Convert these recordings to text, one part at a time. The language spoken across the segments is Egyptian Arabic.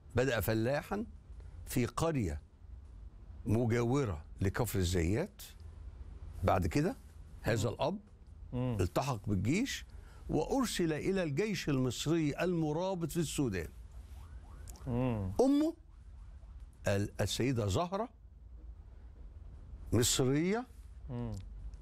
بدأ فلاحا في قرية مجاورة لكفر الزيات بعد كده هذا الأب مم. التحق بالجيش وأرسل إلى الجيش المصري المرابط في السودان مم. أمه ال- السيدة زهرة مصرية مم.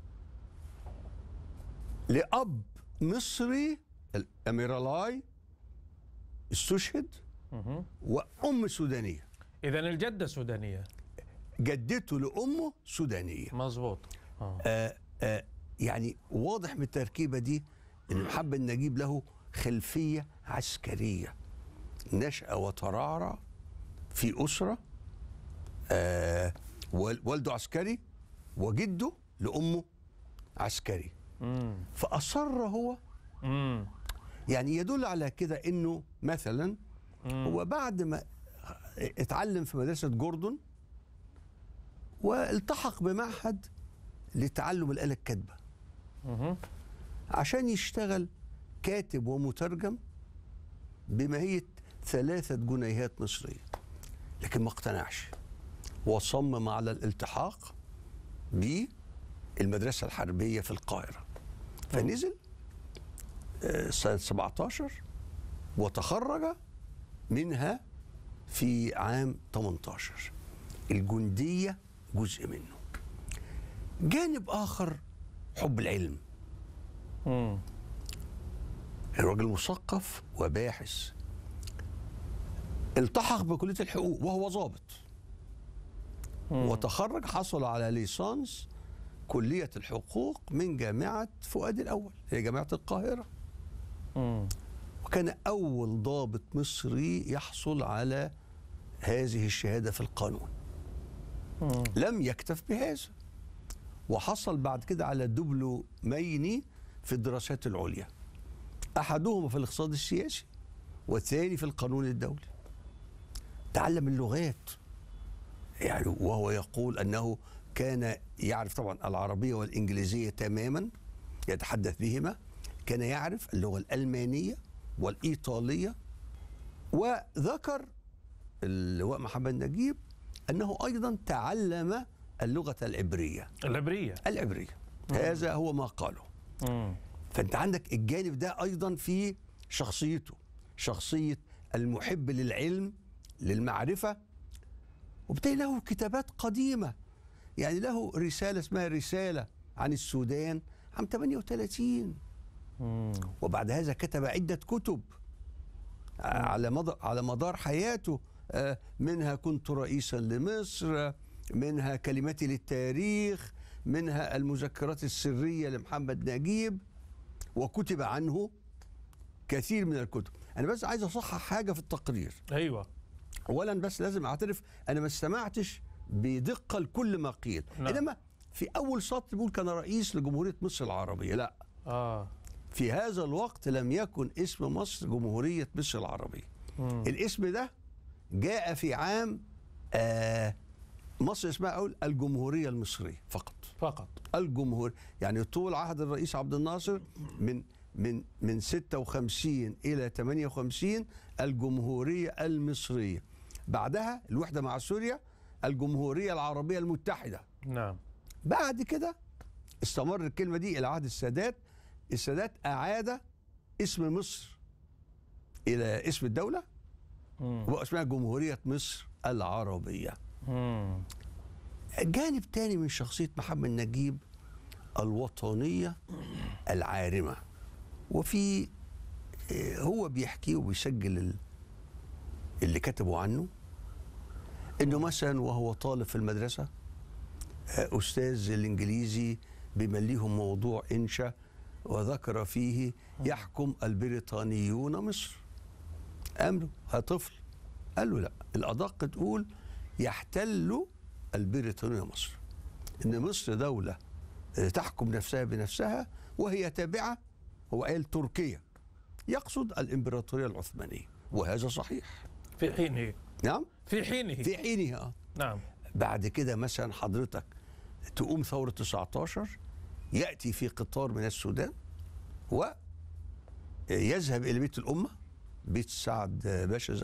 لأب مصري الأميرالاي استشهد مهم. وأم سودانية اذا الجده سودانيه جدته لأمه سودانية مظبوط آه. آه آه يعني واضح من التركيبة دي أن محمد نجيب له خلفية عسكرية نشأ وترعرع في أسرة آه وال- والده عسكري وجده لأمه عسكري مم. فأصر هو مم. يعني يدل على كده انه مثلا هو بعد ما اتعلم في مدرسه جوردون والتحق بمعهد لتعلم الاله الكاتبه مهم. عشان يشتغل كاتب ومترجم بماهيه ثلاثه جنيهات مصريه لكن ما اقتنعش وصمم على الالتحاق بالمدرسه الحربيه في القاهره فنزل آه، سنه 17 وتخرج منها في عام 18 الجنديه جزء منه جانب اخر حب العلم مم. الراجل مثقف وباحث التحق بكلية الحقوق وهو ضابط وتخرج حصل على ليسانس كلية الحقوق من جامعة فؤاد الأول هي جامعة القاهرة مم. وكان أول ضابط مصري يحصل على هذه الشهادة في القانون مم. لم يكتف بهذا وحصل بعد كده على دبلومين في الدراسات العليا احدهما في الاقتصاد السياسي والثاني في القانون الدولي تعلم اللغات يعني وهو يقول انه كان يعرف طبعا العربيه والانجليزيه تماما يتحدث بهما كان يعرف اللغه الالمانيه والايطاليه وذكر اللواء محمد نجيب انه ايضا تعلم اللغه العبريه العبريه العبريه هذا هو ما قاله مم. فانت عندك الجانب ده ايضا في شخصيته شخصيه المحب للعلم للمعرفه وبالتالي له كتابات قديمه يعني له رساله اسمها رساله عن السودان عام 38 مم. وبعد هذا كتب عدة كتب على مدار على مدار حياته آه، منها كنت رئيسا لمصر منها كلمتي للتاريخ منها المذكرات السرية لمحمد نجيب وكتب عنه كثير من الكتب أنا بس عايز أصحح حاجة في التقرير ايوه اولا بس لازم اعترف انا ما استمعتش بدقه لكل ما قيل نعم. انما في اول سطر بيقول كان رئيس لجمهوريه مصر العربيه لا اه في هذا الوقت لم يكن اسم مصر جمهورية مصر العربية مم. الاسم ده جاء في عام آه مصر اسمها أقول الجمهورية المصرية فقط فقط الجمهور يعني طول عهد الرئيس عبد الناصر من من من 56 إلى 58 الجمهورية المصرية بعدها الوحدة مع سوريا الجمهورية العربية المتحدة نعم بعد كده استمر الكلمة دي إلى عهد السادات السادات أعاد اسم مصر إلى اسم الدولة مم. وبقى اسمها جمهورية مصر العربية مم. جانب تاني من شخصية محمد نجيب الوطنية العارمة وفي آه، هو بيحكي وبيسجل ال- اللي كتبوا عنه انه مثلا وهو طالب في المدرسة آه، استاذ الانجليزي بيمليهم موضوع انشا وذكر فيه يحكم البريطانيون مصر قام له يا طفل قال له لا الادق تقول يحتل البريطانيون مصر ان مصر دوله آه، تحكم نفسها بنفسها وهي تابعه هو قال تركيا يقصد الامبراطوريه العثمانيه وهذا صحيح في حينه نعم في حينه في حينها آه. نعم بعد كده مثلا حضرتك تقوم ثورة 19 يأتي في قطار من السودان ويذهب إلى بيت الأمة بيت سعد باشا